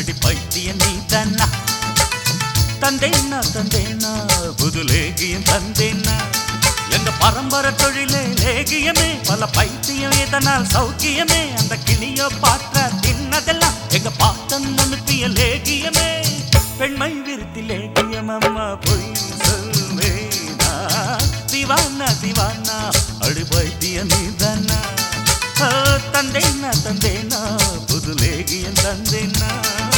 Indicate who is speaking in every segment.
Speaker 1: அடி பைத்திய நீ தன்னா தந்தேன்னா தந்தேன்னா புது லேகியம் தந்தேன்னா எங்க பரம்பரை தொழிலே லேகியமே பல பைத்தியம் இதனால் சௌக்கியமே அந்த கிளியோ பாற்ற தின்னதெல்லாம் எங்க பாட்டன் அனுப்பிய லேகியமே பெண்மை விருத்தி லேகியம் அம்மா பொய் சொல்வேனா திவானா திவானா அடி பைத்திய நீ தானா தந்தேனா தந்தேனா புது லேகியம் தந்தேனா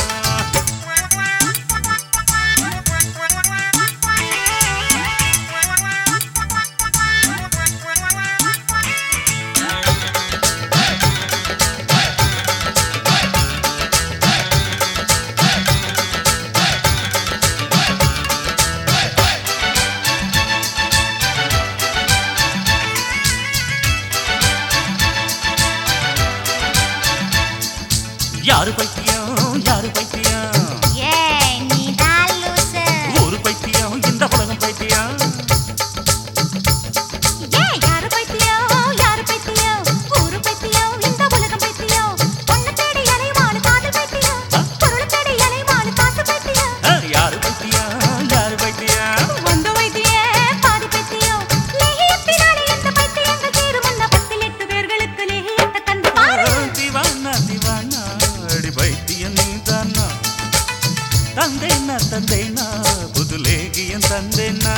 Speaker 1: யாரு பைத்தியம் யாரு பைத்தியம்
Speaker 2: ஏய் நீ தான் லூசு
Speaker 1: ஒரு பைத்தியம் இந்த உலகம் பைத்தியம்
Speaker 2: ஏய் யாரு பைத்தியம் யாரு பைத்தியம் ஊரு பைத்தியம் இந்த உலகம் பைத்தியம் பொண்ணு தேடி அலைவாழ் காதல் பைத்தியம் பொருள் தேடி அலைவாழ் காசு பைத்தியம்
Speaker 1: ஆ, யாரு பைத்தியம் யாரு பைத்தியம்
Speaker 2: வந்த வைத்திய பாதி பைத்தியம் லேகியத்தினாலே இந்த பைத்தியங்கள் தீரும் அண்ணா பத்தில் எட்டு பேர்களுக்கு லேகியத்தை தந்து பாரு
Speaker 1: திவானா திவானா அடி பைத்தியம் நீ தானா தந்தேனா தந்தேனா புது லேகியம் தந்தேனா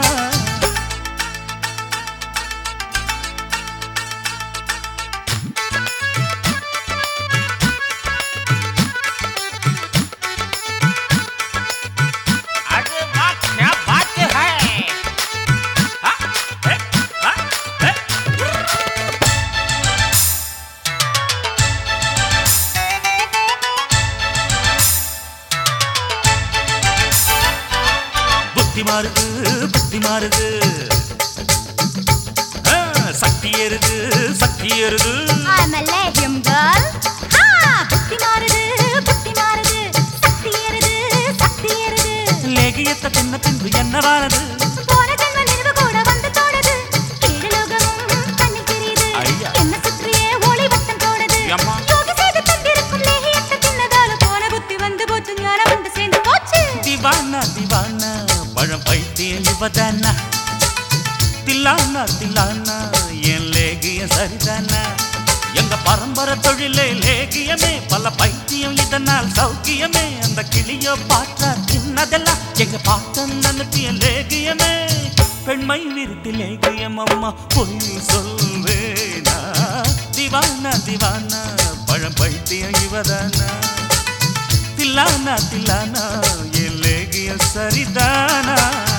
Speaker 3: अरे वाह क्या बात है
Speaker 1: ஆ, ஏ, ஆ, ஏ. புத்தி மாறுது புத்தி மாறுது ஆ, சக்தி ஏறுது சக்தி ஏறுது
Speaker 2: I'm a legion girl. Ha! புத்தி மாறுது, புத்தி மாறுது. சக்தி ஏறுது, சக்தி ஏறுது.
Speaker 1: லேகியத்தை தின்ன பின்பு என்னவானது
Speaker 2: போன ஜென்ம நினைவு கூட வந்து தோணுது. கீழுலகமும் கண்ணில் தெரியுது.
Speaker 1: ஐயா.
Speaker 2: என்னை சுற்றியே ஒளி வட்டம் தோணுது.
Speaker 1: அம்மா.
Speaker 2: யோகி செய்து தந்திருக்கும் லேகியத்தை தின்னதால போன புத்தி வந்து போச்சு, ஞானம் வந்து சேர்ந்து போச்சு.
Speaker 1: திவானா திவானா பழம் பைத்தியம் இவதானா தில்லானா தில்லானா என் லேகியம் சரிதானா எங்க பரம்பரை தொழிலே லேகியமே பல பைத்தியம் இதனால் சௌக்கியமே அந்த கிளியோ பாற்றா தின்னதெல்லாம் எங்க பாட்டன் அனுப்பிய லேகியமே பெண்மை விருத்தி லேகியம் அம்மா பொய் சொல்வேனா திவானா திவானா பழம் பைத்தியம் இவதானா தில்லானா தில்லானா என் லேகியம் சரிதானா